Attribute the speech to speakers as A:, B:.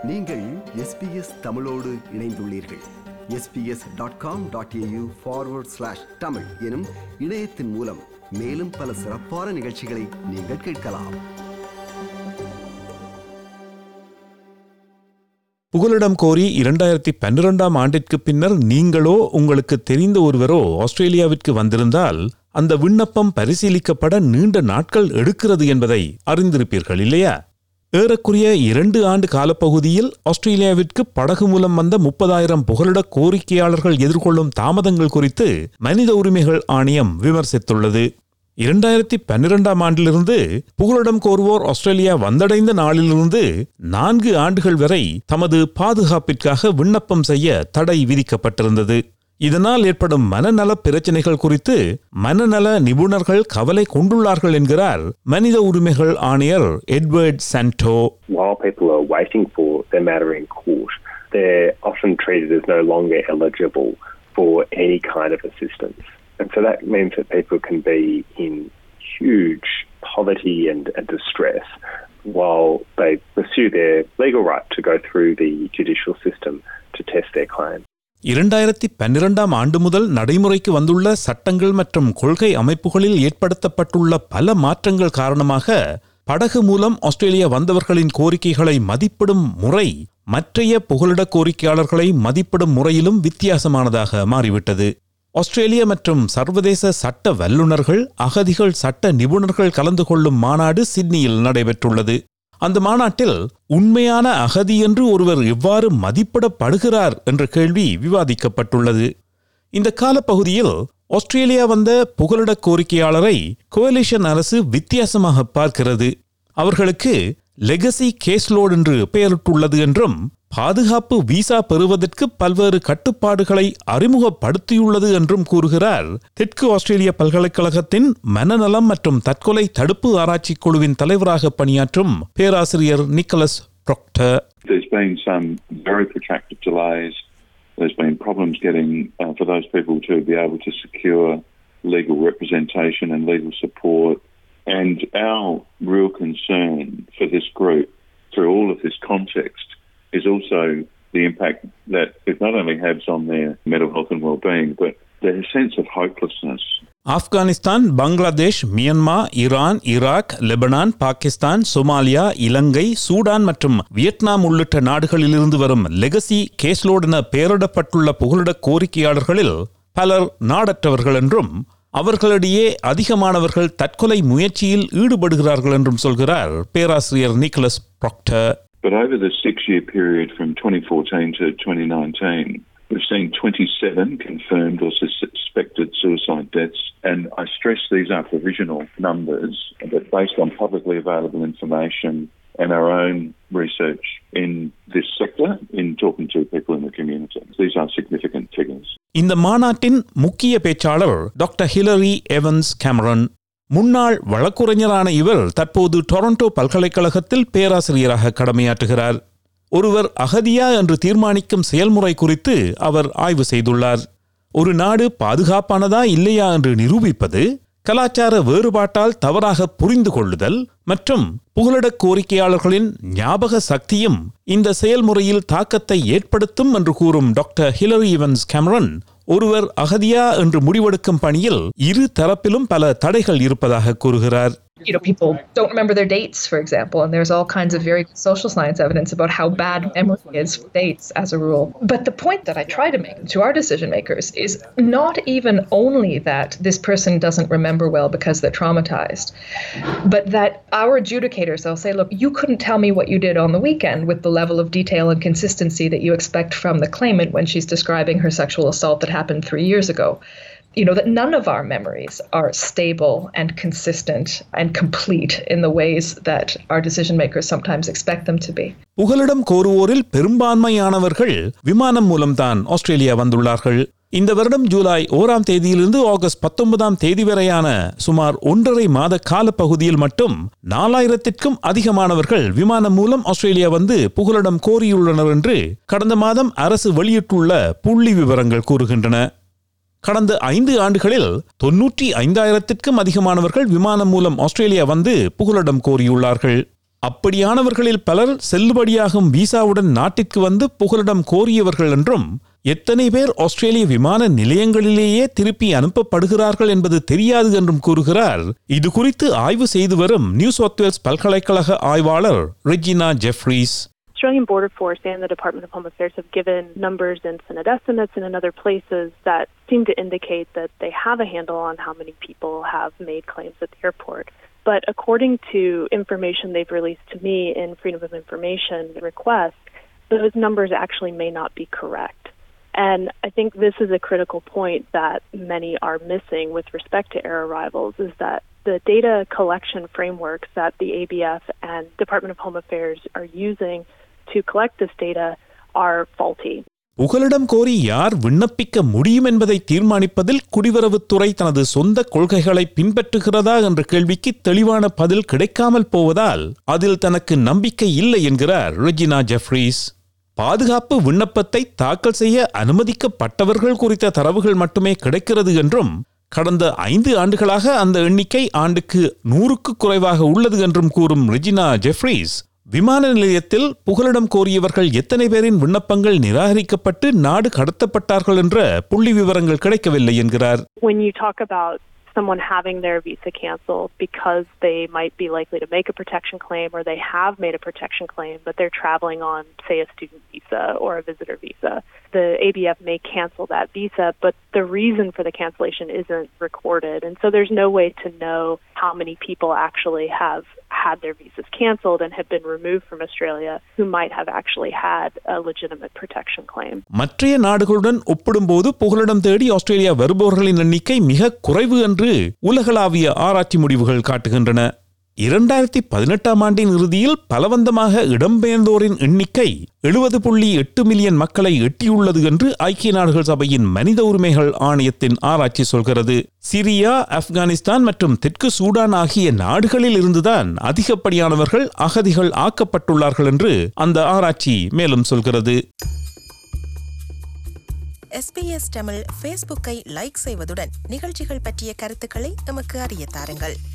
A: நீங்கள் எஸ்பிஎஸ் தமிழோடு இணைந்துள்ளீர்கள் SBS dot com dot AU forward slash Tamil எனும் இணையத்தின் மூலம் மேலும் பல சிறப்பான நிகழ்ச்சிகளை நீங்கள் கேட்கலாம்
B: புகலிடம் கோரி இரண்டாயிரத்தி பன்னிரெண்டாம் ஆண்டிற்கு பின்னர் நீங்களோ உங்களுக்கு தெரிந்த ஒருவரோ ஆஸ்திரேலியாவிற்கு வந்திருந்தால் அந்த விண்ணப்பம் பரிசீலிக்கப்பட நீண்ட நாட்கள் எடுக்கிறது என்பதை அறிந்திருப்பீர்கள் இல்லையா ஏறக்குறைய இரண்டு ஆண்டு காலப்பகுதியில் ஆஸ்திரேலியாவிற்கு படகு மூலம் வந்த முப்பதாயிரம் புகலிட கோரிக்கையாளர்கள் எதிர்கொள்ளும் தாமதங்கள் குறித்து மனித உரிமைகள் ஆணையம் விமர்சித்துள்ளது இரண்டாயிரத்தி பன்னிரெண்டாம் ஆண்டிலிருந்து புகலிடம் கோருவோர் ஆஸ்திரேலியா வந்தடைந்த நாளிலிருந்து நான்கு ஆண்டுகள் வரை தமது பாதுகாப்பிற்காக விண்ணப்பம் செய்ய தடை விதிக்கப்பட்டிருந்தது இதனால் ஏற்படும் மனநல பிரச்சனைகள் குறித்து மனநல நிபுணர்கள் கவலை கொண்டுள்ளார்கள் என்கிறார் மனித உரிமைகள் ஆணையர் Edward Santow
C: while people are waiting for their matter in court, they're often treated as no longer eligible for any kind of assistance. And so that means that people can be in huge poverty and, and distress while they pursue their legal right to go through the judicial system to test their claim.
B: இரண்டாயிரத்தி பன்னிரெண்டாம் ஆண்டு முதல் நடைமுறைக்கு வந்துள்ள சட்டங்கள் மற்றும் கொள்கை அமைப்புகளில் ஏற்படுத்தப்பட்டுள்ள பல மாற்றங்கள் காரணமாக படகு மூலம் ஆஸ்திரேலியா வந்தவர்களின் கோரிக்கைகளை மதிப்பிடும் முறை மற்றைய புகலிட கோரிக்கையாளர்களை மதிப்பிடும் முறையிலும் வித்தியாசமானதாக மாறிவிட்டது ஆஸ்திரேலிய மற்றும் சர்வதேச சட்ட வல்லுநர்கள் அகதிகள் சட்ட நிபுணர்கள் கலந்து கொள்ளும் மாநாடு சிட்னியில் நடைபெற்றுள்ளது அந்த மாநாட்டில் உண்மையான அகதி என்று ஒருவர் எவ்வாறு மதிப்பிடப்படுகிறார் என்ற கேள்வி விவாதிக்கப்பட்டுள்ளது இந்த காலப்பகுதியில் ஆஸ்திரேலியா வந்த புகலிட கோரிக்கையாளரை கோலிஷன் அரசு வித்தியாசமாக பார்க்கிறது அவர்களுக்கு லெகசி கேஸ்லோட் என்று பெயரிட்டுள்ளது என்றும் பாதுகாப்பு விசா பெறுவதற்கு பல்வேறு கட்டுப்பாடுகளை அறிமுகப்படுத்தியுள்ளது என்றும் கூறுகிறார் தெற்கு ஆஸ்திரேலிய பல்கலைக்கழகத்தின் மனநலம் மற்றும் தற்கொலை தடுப்பு ஆராய்ச்சி குழுவின் தலைவராக பணியாற்றும் பேராசிரியர் Nicholas Procter
D: There's been some very protracted delays. There's been problems getting uh, for those people to be able to secure legal representation and legal support. And our real concern for this group through all of this context is also the impact that it not only has on their mental health and well-being, but their sense of hopelessness.
B: Afghanistan Bangladesh Myanmar Iran Iraq Lebanon Pakistan Somalia Ilangai Sudan மற்றும் Vietnam உள்ளிட்ட நாடுகளிலிருந்து வரும் legacy கேஸ்லோட் என பெயரிடப்பட்டுள்ள புகலிட கோரிக்கையாளர்களில் பலர் நாடற்றவர்கள் என்றும் அவர்களிடையே அதிகமானவர்கள் தற்கொலை முயற்சியில் ஈடுபடுகிறார்கள் என்றும் சொல்கிறார் பேராசிரியர் Nicholas Procter
D: But over the six-year period from 2014 to 2019, we've seen 27 confirmed or suspected suicide deaths. And I stress these are provisional numbers, but based on publicly available information and our own research in this sector, in talking to people in the community, these are significant figures.
B: இந்த மாநாட்டின் முக்கிய பேச்சாளர் doctor Hillary Evans Cameron முன்னாள் வழக்குரைஞரான இவர் தற்போது Toronto பல்கலைக்கழகத்தில் பேராசிரியராக கடமையாற்றுகிறார் ஒருவர் அகதியா என்று தீர்மானிக்கும் செயல்முறை குறித்து அவர் ஆய்வு செய்துள்ளார் ஒரு நாடு பாதுகாப்பானதா இல்லையா என்று நிரூபிப்பது கலாச்சார வேறுபாட்டால் தவறாக புரிந்து கொள்ளுதல் மற்றும் புகலிட கோரிக்கையாளர்களின் ஞாபக சக்தியும் இந்த செயல்முறையில் தாக்கத்தை ஏற்படுத்தும் என்று கூறும் டாக்டர் ஹிலரி இவன்ஸ் கேமரன் ஒருவர் அகதியா என்று முடிவெடுக்கும் பணியில் இரு தரப்பிலும் பல தடைகள் இருப்பதாக கூறுகிறார்
E: you know, people don't remember their dates, for example, and there's all kinds of very good social science evidence about how bad memory is for dates as a rule. But the point that I try to make to our decision makers is not even only that this person doesn't remember well because they're traumatized, but that our adjudicators, they'll say, look, you couldn't tell me what you did on the weekend with the level of detail and consistency that you expect from the claimant when she's describing her sexual assault that happened three years ago you know that none of our memories are stable and consistent and complete in the ways that our decision makers sometimes expect them to be.
B: புகலிடம் கோருவோரில் பெரும்பான்மையானவர்கள் விமானம் மூலம்தான் Australia வந்துள்ளார்கள் இந்த வருடம் ஜூலை ஓராம் தேதியிலிருந்து August பத்தொன்பதாம் தேதி வரையான சுமார் ஒன்றரை மாத காலப்பகுதியில் மட்டும் நாலாயிரத்திற்கும் அதிகமானவர்கள் விமானம் மூலம் ஆஸ்திரேலியா வந்து புகலிடம் கோரியுள்ளனர் என்று கடந்த மாதம் அரசு வெளியிட்டுள்ள புள்ளி விவரங்கள் கூறுகின்றன கடந்த ஐந்து ஆண்டுகளில் தொன்னூற்றி ஐந்தாயிரத்திற்கும் அதிகமானவர்கள் விமானம் மூலம் ஆஸ்திரேலியா வந்து புகலிடம் கோரியுள்ளார்கள் அப்படியானவர்களில் பலர் செல்லுபடியாகும் விசாவுடன் நாட்டிற்கு வந்து புகலிடம் கோரியவர்கள் என்றும் எத்தனை பேர் ஆஸ்திரேலிய விமான நிலையங்களிலேயே திருப்பி அனுப்பப்படுகிறார்கள் என்பது தெரியாது என்றும் கூறுகிறார் இது குறித்து ஆய்வு செய்து வரும் நியூ சவுத் வேல்ஸ் பல்கலைக்கழக ஆய்வாளர் Regina Jefferies
F: Australian Border Force and the Department of Home Affairs have given numbers in Senate estimates and in other places that seem to indicate that they have a handle on how many people have made claims at the airport. But according to information they've released to me in Freedom of Information request, those numbers actually may not be correct. And I think this is a critical point that many are missing with respect to air arrivals is that the data collection frameworks that the ABF and Department of Home Affairs are using to collect this data are faulty.
B: புகலிடம் கோரி யார் விண்ணப்பிக்க முடியும் என்பதை தீர்மானிப்பதில் குடிவரவுத்துறை தனது சொந்த கொள்கைகளை பின்பற்றுகிறதா என்ற கேள்விக்கு தெளிவான பதில் கிடைக்காமல் போவதால் அதில் தனக்கு நம்பிக்கை இல்லை என்கிறார் ரெஜினா ஜெஃப்ரீஸ் பாதுகாப்பு விண்ணப்பத்தை தாக்கல் செய்ய அனுமதிக்கப்பட்டவர்கள் குறித்த தரவுகள் மட்டுமே கிடைக்கிறது என்றும் கடந்த ஐந்து ஆண்டுகளாக அந்த எண்ணிக்கை ஆண்டுக்கு நூறுக்கு குறைவாக உள்ளது என்றும் கூறும் ரெஜினா ஜெஃப்ரீஸ் விமான நிலையத்தில் புகலிடம் கோரியவர்கள் எத்தனை பேரின் விண்ணப்பங்கள் நிராகரிக்கப்பட்டு நாடு கடத்தப்பட்டார்கள் என்ற புள்ளி விவரங்கள் கிடைக்கவில்லை என்கிறார்
F: When you talk about someone having their visa canceled because they might be likely to make a protection claim or they have made a protection claim, but they're traveling on, say, a student visa or a visitor visa. The ABF may cancel that visa, but the reason for the cancellation isn't recorded. And so there's no way to know how many people actually have had their visas canceled and have been removed from Australia who might have actually had a legitimate protection claim.
B: மற்றைய நாடுகளுடன் ஒப்பிடும்போது புகலிடம் தேடி Australia வருபவர்களின் எண்ணிக்கை மிக குறைவு என்று உலகளாவிய ஆராய்ச்சி முடிவுகள் காட்டுகின்றன இரண்டாயிரத்தி பதினெட்டாம் ஆண்டின் இறுதியில் பலவந்தமாக இடம்பெயர்ந்தோரின் எண்ணிக்கை எழுபது புள்ளி எட்டு மில்லியன் மக்களை எட்டியுள்ளது என்று ஐக்கிய நாடுகள் சபையின் மனித உரிமைகள் ஆணையத்தின் ஆராய்ச்சி சொல்கிறது சிரியா ஆப்கானிஸ்தான் மற்றும் தெற்கு சூடான் ஆகிய நாடுகளில் இருந்துதான் அதிகப்படியானவர்கள் அகதிகள் ஆக்கப்பட்டுள்ளார்கள் என்று அந்த ஆராய்ச்சி மேலும் சொல்கிறது
G: எஸ்பிஎஸ் தமிழ் ஃபேஸ்புக்கை லைக் செய்வதுடன் நிகழ்ச்சிகள் பற்றிய கருத்துக்களை எமக்கு அறிய தாருங்கள்